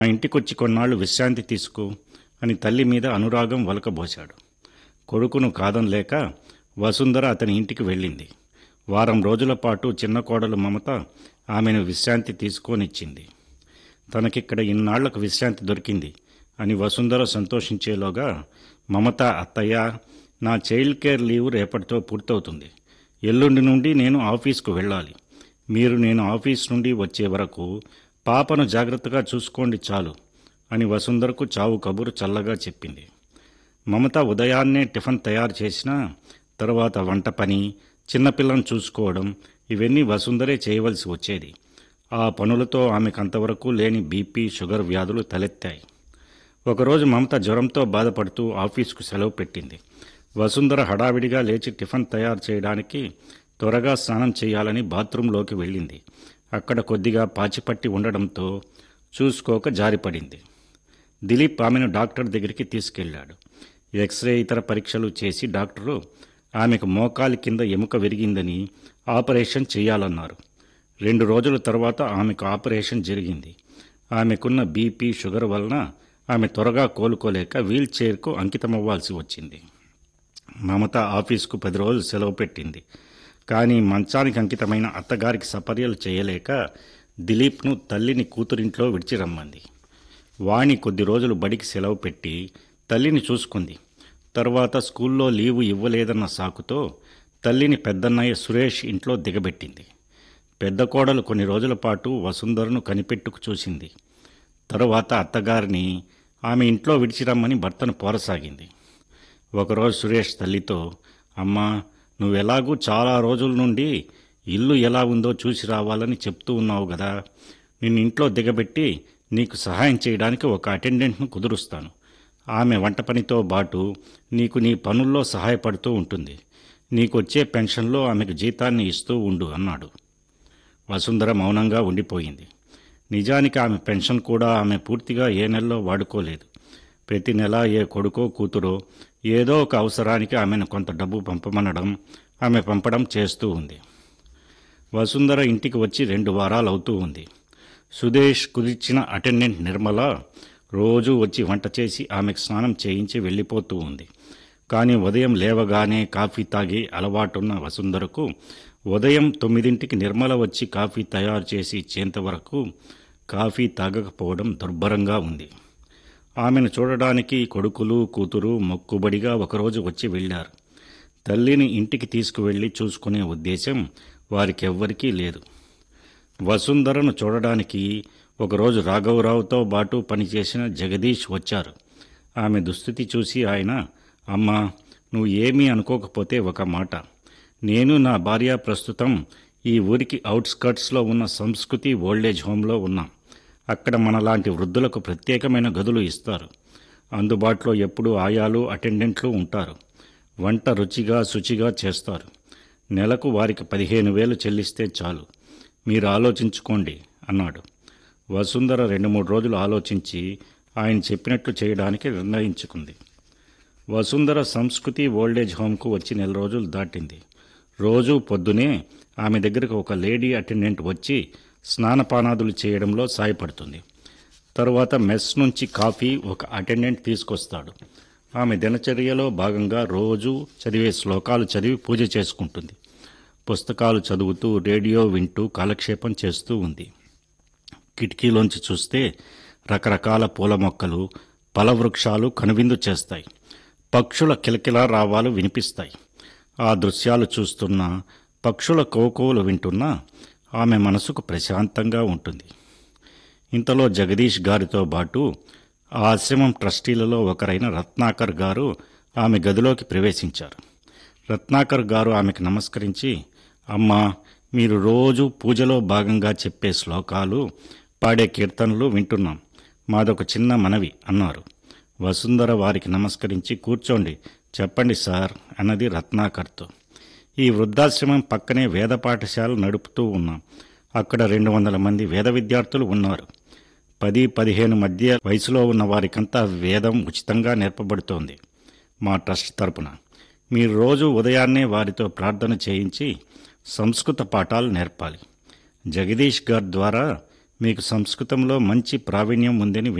మా ఇంటికొచ్చి కొన్నాళ్ళు విశ్రాంతి తీసుకో అని తల్లి మీద అనురాగం వలకబోశాడు కొడుకును కాదనలేక వసుంధర అతని ఇంటికి వెళ్ళింది వారం రోజుల పాటు చిన్న కోడలు మమత ఆమెను విశ్రాంతి తీసుకొనిచ్చింది తనకిక్కడ ఇన్నాళ్లకు విశ్రాంతి దొరికింది అని వసుంధర సంతోషించేలోగా మమత అత్తయ్య నా చైల్డ్ కేర్ లీవ్ రేపటితో పూర్తవుతుంది ఎల్లుండి నుండి నేను ఆఫీస్కు వెళ్ళాలి మీరు నేను ఆఫీస్ నుండి వచ్చే వరకు పాపను జాగ్రత్తగా చూసుకోండి చాలు అని వసుంధరకు చావు కబురు చల్లగా చెప్పింది మమత ఉదయాన్నే టిఫిన్ తయారు చేసినా తర్వాత వంట పని చిన్నపిల్లను చూసుకోవడం ఇవన్నీ వసుంధరే చేయవలసి వచ్చేది ఆ పనులతో ఆమెకు అంతవరకు లేని బీపీ షుగర్ వ్యాధులు తలెత్తాయి ఒకరోజు మమత జ్వరంతో బాధపడుతూ ఆఫీసుకు సెలవు పెట్టింది వసుంధర హడావిడిగా లేచి టిఫిన్ తయారు చేయడానికి త్వరగా స్నానం చేయాలని బాత్రూంలోకి వెళ్ళింది అక్కడ కొద్దిగా పాచిపట్టి ఉండడంతో చూసుకోక జారిపడింది దిలీప్ ఆమెను డాక్టర్ దగ్గరికి తీసుకెళ్లాడు ఎక్స్రే ఇతర పరీక్షలు చేసి డాక్టరు ఆమెకు మోకాలి కింద ఎముక విరిగిందని ఆపరేషన్ చేయాలన్నారు రెండు రోజుల తర్వాత ఆమెకు ఆపరేషన్ జరిగింది ఆమెకున్న బీపీ షుగర్ వలన ఆమె త్వరగా కోలుకోలేక వీల్ చైర్కు అంకితమవ్వాల్సి వచ్చింది మమత ఆఫీసుకు పది రోజులు సెలవు పెట్టింది కానీ మంచానికి అంకితమైన అత్తగారికి సపర్యలు చేయలేక దిలీప్ను తల్లిని కూతురింట్లో విడిచి రమ్మంది వాణి కొద్ది రోజులు బడికి సెలవు పెట్టి తల్లిని చూసుకుంది తర్వాత స్కూల్లో లీవు ఇవ్వలేదన్న సాకుతో తల్లిని పెద్దన్నయ్య సురేష్ ఇంట్లో దిగబెట్టింది పెద్ద కోడలు కొన్ని రోజుల పాటు వసుంధరను కనిపెట్టుకు చూసింది తరువాత అత్తగారిని ఆమె ఇంట్లో విడిచిరమ్మని భర్తను పోరసాగింది ఒకరోజు సురేష్ తల్లితో అమ్మా నువ్వెలాగూ చాలా రోజుల నుండి ఇల్లు ఎలా ఉందో చూసి రావాలని చెప్తూ ఉన్నావు కదా నిన్ను ఇంట్లో దిగబెట్టి నీకు సహాయం చేయడానికి ఒక అటెండెంట్ను కుదురుస్తాను ఆమె వంట పనితో పాటు నీకు నీ పనుల్లో సహాయపడుతూ ఉంటుంది నీకొచ్చే పెన్షన్లో ఆమెకు జీతాన్ని ఇస్తూ ఉండు అన్నాడు వసుంధర మౌనంగా ఉండిపోయింది నిజానికి ఆమె పెన్షన్ కూడా ఆమె పూర్తిగా ఏ నెలలో వాడుకోలేదు ప్రతి నెల ఏ కొడుకో కూతురో ఏదో ఒక అవసరానికి ఆమెను కొంత డబ్బు పంపమనడం ఆమె పంపడం చేస్తూ ఉంది వసుంధర ఇంటికి వచ్చి రెండు వారాలు అవుతూ ఉంది సుదేష్ కుదిర్చిన అటెండెంట్ నిర్మల రోజూ వచ్చి వంట చేసి ఆమెకు స్నానం చేయించి వెళ్ళిపోతూ ఉంది కానీ ఉదయం లేవగానే కాఫీ తాగి అలవాటున్న వసుంధరకు ఉదయం తొమ్మిదింటికి నిర్మల వచ్చి కాఫీ తయారు చేసి ఇచ్చేంత వరకు కాఫీ తాగకపోవడం దుర్భరంగా ఉంది ఆమెను చూడడానికి కొడుకులు కూతురు మొక్కుబడిగా ఒకరోజు వచ్చి వెళ్ళారు తల్లిని ఇంటికి తీసుకువెళ్ళి చూసుకునే ఉద్దేశం వారికెవ్వరికీ లేదు వసుంధరను చూడడానికి ఒకరోజు రాఘవరావుతో పాటు పనిచేసిన జగదీష్ వచ్చారు ఆమె దుస్థితి చూసి ఆయన అమ్మా నువ్వు ఏమీ అనుకోకపోతే ఒక మాట నేను నా భార్య ప్రస్తుతం ఈ ఊరికి అవుట్స్కర్ట్స్లో ఉన్న సంస్కృతి ఓల్డేజ్ హోంలో ఉన్నాం అక్కడ మనలాంటి వృద్ధులకు ప్రత్యేకమైన గదులు ఇస్తారు అందుబాటులో ఎప్పుడూ ఆయాలు అటెండెంట్లు ఉంటారు వంట రుచిగా శుచిగా చేస్తారు నెలకు వారికి పదిహేను వేలు చెల్లిస్తే చాలు మీరు ఆలోచించుకోండి అన్నాడు వసుంధర రెండు మూడు రోజులు ఆలోచించి ఆయన చెప్పినట్లు చేయడానికి నిర్ణయించుకుంది వసుంధర సంస్కృతి ఓల్డేజ్ హోమ్కు వచ్చి నెల రోజులు దాటింది రోజూ పొద్దునే ఆమె దగ్గరకు ఒక లేడీ అటెండెంట్ వచ్చి స్నానపానాదులు చేయడంలో సాయపడుతుంది తరువాత మెస్ నుంచి కాఫీ ఒక అటెండెంట్ తీసుకొస్తాడు ఆమె దినచర్యలో భాగంగా రోజు చదివే శ్లోకాలు చదివి పూజ చేసుకుంటుంది పుస్తకాలు చదువుతూ రేడియో వింటూ కాలక్షేపం చేస్తూ ఉంది కిటికీలోంచి చూస్తే రకరకాల పూల మొక్కలు ఫలవృక్షాలు కనువిందు చేస్తాయి పక్షుల కిలకిలా రావాలు వినిపిస్తాయి ఆ దృశ్యాలు చూస్తున్నా పక్షుల కోకోలు వింటున్నా ఆమె మనసుకు ప్రశాంతంగా ఉంటుంది ఇంతలో జగదీష్ గారితో పాటు ఆ ఆశ్రమం ట్రస్టీలలో ఒకరైన రత్నాకర్ గారు ఆమె గదిలోకి ప్రవేశించారు రత్నాకర్ గారు ఆమెకు నమస్కరించి అమ్మా మీరు రోజు పూజలో భాగంగా చెప్పే శ్లోకాలు పాడే కీర్తనలు వింటున్నాం మాదొక చిన్న మనవి అన్నారు వసుంధర వారికి నమస్కరించి కూర్చోండి చెప్పండి సార్ అన్నది రత్నాకర్తో ఈ వృద్ధాశ్రమం పక్కనే వేద పాఠశాల నడుపుతూ ఉన్నాం అక్కడ రెండు వందల మంది వేద విద్యార్థులు ఉన్నారు పది పదిహేను మధ్య వయసులో ఉన్న వారికంతా వేదం ఉచితంగా నేర్పబడుతోంది మా ట్రస్ట్ తరపున మీరు రోజు ఉదయాన్నే వారితో ప్రార్థన చేయించి సంస్కృత పాఠాలు నేర్పాలి జగదీష్ గారి ద్వారా మీకు సంస్కృతంలో మంచి ప్రావీణ్యం ఉందని